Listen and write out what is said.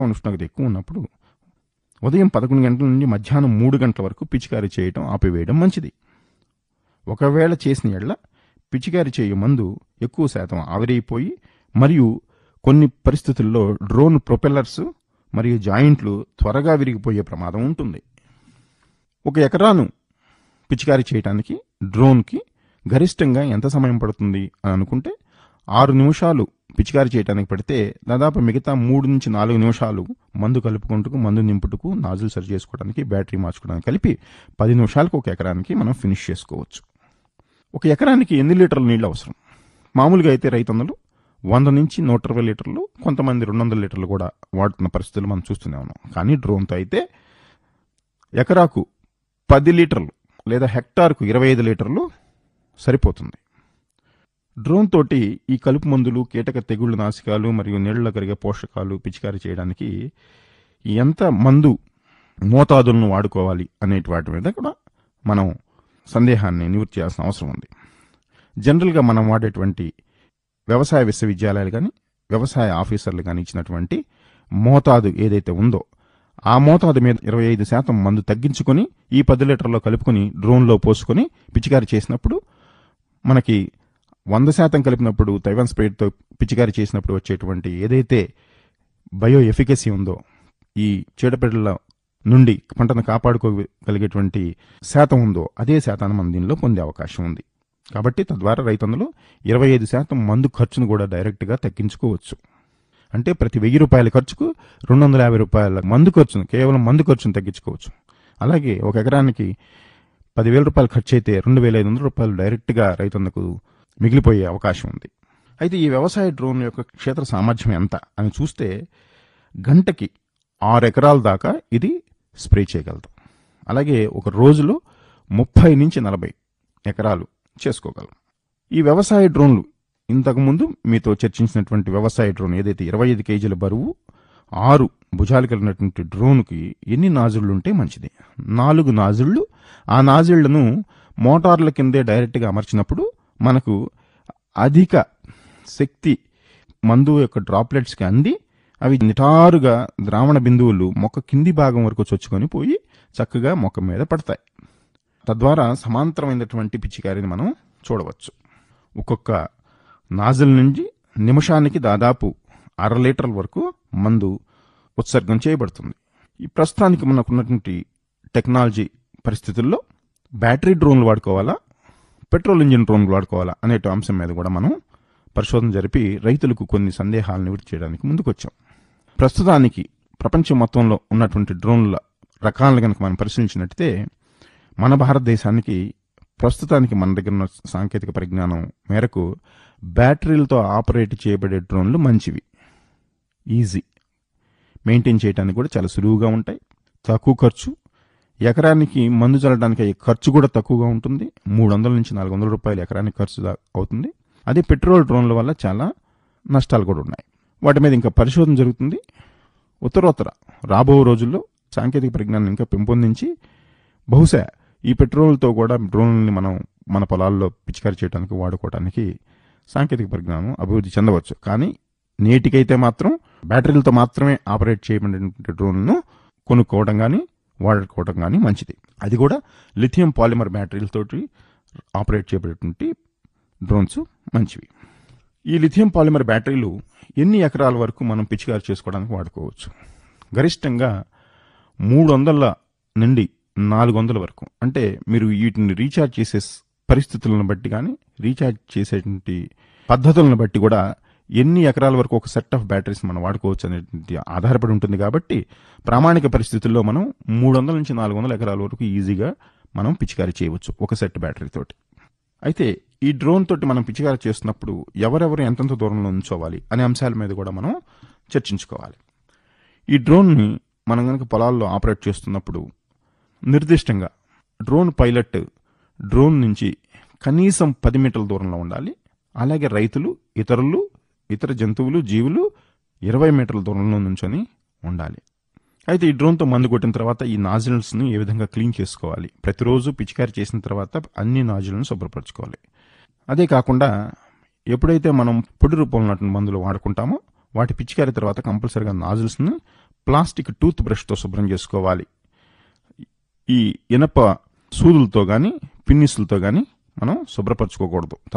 ఉష్ణోగ్రత ఎక్కువ ఉన్నప్పుడు ఉదయం పదకొండు గంటల నుండి మధ్యాహ్నం మూడు గంటల వరకు పిచికారీ చేయటం ఆపివేయడం మంచిది ఒకవేళ చేసిన ఎడల పిచికారీ చేయు మందు ఎక్కువ శాతం ఆవిరైపోయి మరియు కొన్ని పరిస్థితుల్లో డ్రోన్ ప్రొపెల్లర్స్ మరియు జాయింట్లు త్వరగా విరిగిపోయే ప్రమాదం ఉంటుంది ఒక ఎకరాను పిచికారీ చేయడానికి డ్రోన్కి గరిష్టంగా ఎంత సమయం పడుతుంది అని అనుకుంటే ఆరు నిమిషాలు పిచికారీ చేయడానికి పడితే దాదాపు మిగతా మూడు నుంచి నాలుగు నిమిషాలు మందు కలుపుకుంటూ మందు నింపుటకు నాజులు సరి చేసుకోవడానికి బ్యాటరీ మార్చుకోవడానికి కలిపి పది నిమిషాలకు ఒక ఎకరానికి మనం ఫినిష్ చేసుకోవచ్చు ఒక ఎకరానికి ఎన్ని లీటర్ల నీళ్ళు అవసరం మామూలుగా అయితే రైతన్నలు వంద నుంచి నూట ఇరవై లీటర్లు కొంతమంది రెండు వందల లీటర్లు కూడా వాడుతున్న పరిస్థితులు మనం చూస్తూనే ఉన్నాం కానీ డ్రోన్తో అయితే ఎకరాకు పది లీటర్లు లేదా హెక్టార్కు ఇరవై ఐదు లీటర్లు సరిపోతుంది డ్రోన్ తోటి ఈ కలుపు మందులు కీటక తెగుళ్ళు నాశకాలు మరియు నీళ్లలో కరిగే పోషకాలు పిచికారీ చేయడానికి ఎంత మందు మోతాదులను వాడుకోవాలి అనేటి వాటి మీద కూడా మనం సందేహాన్ని నివృత్తి చేయాల్సిన అవసరం ఉంది జనరల్గా మనం వాడేటువంటి వ్యవసాయ విశ్వవిద్యాలయాలు కానీ వ్యవసాయ ఆఫీసర్లు కానీ ఇచ్చినటువంటి మోతాదు ఏదైతే ఉందో ఆ మోతాదు మీద ఇరవై ఐదు శాతం మందు తగ్గించుకొని ఈ పది లీటర్లో కలుపుకొని డ్రోన్లో పోసుకొని పిచికారీ చేసినప్పుడు మనకి వంద శాతం కలిపినప్పుడు తైవాన్ స్ప్రేడ్తో పిచికారీ చేసినప్పుడు వచ్చేటువంటి ఏదైతే బయో ఎఫికసీ ఉందో ఈ చీడపీడల నుండి పంటను కాపాడుకోగలిగేటువంటి శాతం ఉందో అదే శాతాన్ని మనం దీనిలో పొందే అవకాశం ఉంది కాబట్టి తద్వారా రైతన్నలు ఇరవై ఐదు శాతం మందు ఖర్చును కూడా డైరెక్ట్గా తగ్గించుకోవచ్చు అంటే ప్రతి వెయ్యి రూపాయల ఖర్చుకు రెండు వందల యాభై రూపాయల మందు ఖర్చును కేవలం మందు ఖర్చును తగ్గించుకోవచ్చు అలాగే ఒక ఎకరానికి పదివేల రూపాయలు ఖర్చు అయితే రెండు వేల ఐదు వందల రూపాయలు డైరెక్ట్గా రైతన్నకు మిగిలిపోయే అవకాశం ఉంది అయితే ఈ వ్యవసాయ డ్రోన్ యొక్క క్షేత్ర సామర్థ్యం ఎంత అని చూస్తే గంటకి ఆరు ఎకరాల దాకా ఇది స్ప్రే చేయగలదు అలాగే ఒక రోజులో ముప్పై నుంచి నలభై ఎకరాలు చేసుకోగలం ఈ వ్యవసాయ డ్రోన్లు ఇంతకుముందు మీతో చర్చించినటువంటి వ్యవసాయ డ్రోన్ ఏదైతే ఇరవై ఐదు కేజీల బరువు ఆరు భుజాలు కలిగినటువంటి డ్రోన్కి ఎన్ని నాజుళ్ళు ఉంటే మంచిది నాలుగు నాజుళ్ళు ఆ నాజిళ్లను మోటార్ల కిందే డైరెక్ట్గా అమర్చినప్పుడు మనకు అధిక శక్తి మందు యొక్క డ్రాప్లెట్స్కి అంది అవి నిటారుగా ద్రావణ బిందువులు మొక్క కింది భాగం వరకు చొచ్చుకొని పోయి చక్కగా మొక్క మీద పడతాయి తద్వారా సమాంతరమైనటువంటి పిచ్చికారిని మనం చూడవచ్చు ఒక్కొక్క నాజల్ నుంచి నిమిషానికి దాదాపు అర లీటర్ల వరకు మందు ఉత్సర్గం చేయబడుతుంది ఈ ప్రస్తుతానికి మనకున్నటువంటి టెక్నాలజీ పరిస్థితుల్లో బ్యాటరీ డ్రోన్లు వాడుకోవాలా పెట్రోల్ ఇంజిన్ డ్రోన్లు వాడుకోవాలా అనే అంశం మీద కూడా మనం పరిశోధన జరిపి రైతులకు కొన్ని సందేహాలు నివృత్తి చేయడానికి ముందుకొచ్చాం ప్రస్తుతానికి ప్రపంచం మొత్తంలో ఉన్నటువంటి డ్రోన్ల రకాలను కనుక మనం పరిశీలించినట్టయితే మన భారతదేశానికి ప్రస్తుతానికి మన దగ్గర ఉన్న సాంకేతిక పరిజ్ఞానం మేరకు బ్యాటరీలతో ఆపరేట్ చేయబడే డ్రోన్లు మంచివి ఈజీ మెయింటైన్ చేయడానికి కూడా చాలా సులువుగా ఉంటాయి తక్కువ ఖర్చు ఎకరానికి మందు చల్లడానికి అయ్యే ఖర్చు కూడా తక్కువగా ఉంటుంది మూడు వందల నుంచి నాలుగు వందల రూపాయలు ఎకరానికి ఖర్చు దా- అవుతుంది అదే పెట్రోల్ డ్రోన్ల వల్ల చాలా నష్టాలు కూడా ఉన్నాయి వాటి మీద ఇంకా పరిశోధన జరుగుతుంది ఉత్తరోత్తర రాబో రోజుల్లో సాంకేతిక పరిజ్ఞానం ఇంకా పెంపొందించి బహుశా ఈ పెట్రోల్తో కూడా డ్రోన్లని మనం మన పొలాల్లో పిచికారీ చేయడానికి వాడుకోవడానికి సాంకేతిక పరిజ్ఞానం అభివృద్ధి చెందవచ్చు కానీ నేటికైతే మాత్రం బ్యాటరీలతో మాత్రమే ఆపరేట్ చేయబడినటువంటి డ్రోన్లను కొనుక్కోవడం కానీ వాడుకోవడం కానీ మంచిది అది కూడా లిథియం పాలిమర్ బ్యాటరీలతోటి ఆపరేట్ చేయబడేటువంటి డ్రోన్స్ మంచివి ఈ లిథియం పాలిమర్ బ్యాటరీలు ఎన్ని ఎకరాల వరకు మనం పిచికారి చేసుకోవడానికి వాడుకోవచ్చు గరిష్టంగా మూడు వందల నుండి నాలుగు వందల వరకు అంటే మీరు వీటిని రీఛార్జ్ చేసే స్- పరిస్థితులను బట్టి కానీ రీఛార్జ్ చేసేటువంటి పద్ధతులను బట్టి కూడా ఎన్ని ఎకరాల వరకు ఒక సెట్ ఆఫ్ బ్యాటరీస్ మనం వాడుకోవచ్చు అనేటువంటి ఆధారపడి ఉంటుంది కాబట్టి ప్రామాణిక పరిస్థితుల్లో మనం మూడు వందల నుంచి నాలుగు వందల ఎకరాల వరకు ఈజీగా మనం పిచికారీ చేయవచ్చు ఒక సెట్ బ్యాటరీ తోటి అయితే ఈ డ్రోన్ తోటి మనం పిచికారీ చేస్తున్నప్పుడు ఎవరెవరు ఎంతెంత దూరంలో ఉంచోవాలి అనే అంశాల మీద కూడా మనం చర్చించుకోవాలి ఈ డ్రోన్ని మనం కనుక పొలాల్లో ఆపరేట్ చేస్తున్నప్పుడు నిర్దిష్టంగా డ్రోన్ పైలట్ డ్రోన్ నుంచి కనీసం పది మీటర్ల దూరంలో ఉండాలి అలాగే రైతులు ఇతరులు ఇతర జంతువులు జీవులు ఇరవై మీటర్ల దూరంలో నుంచొని ఉండాలి అయితే ఈ డ్రోన్తో మందు కొట్టిన తర్వాత ఈ నాజిల్స్ని ఏ విధంగా క్లీన్ చేసుకోవాలి ప్రతిరోజు పిచికారి చేసిన తర్వాత అన్ని నాజిల్ను శుభ్రపరచుకోవాలి అదే కాకుండా ఎప్పుడైతే మనం పొడి రూపంలో ఉన్నటువంటి మందులు వాడుకుంటామో వాటి పిచికారి తర్వాత కంపల్సరిగా నాజిల్స్ని ప్లాస్టిక్ టూత్ బ్రష్తో శుభ్రం చేసుకోవాలి ఈ ఇనప సూదులతో కానీ పిన్నిసులతో కానీ మనం శుభ్రపరచుకోకూడదు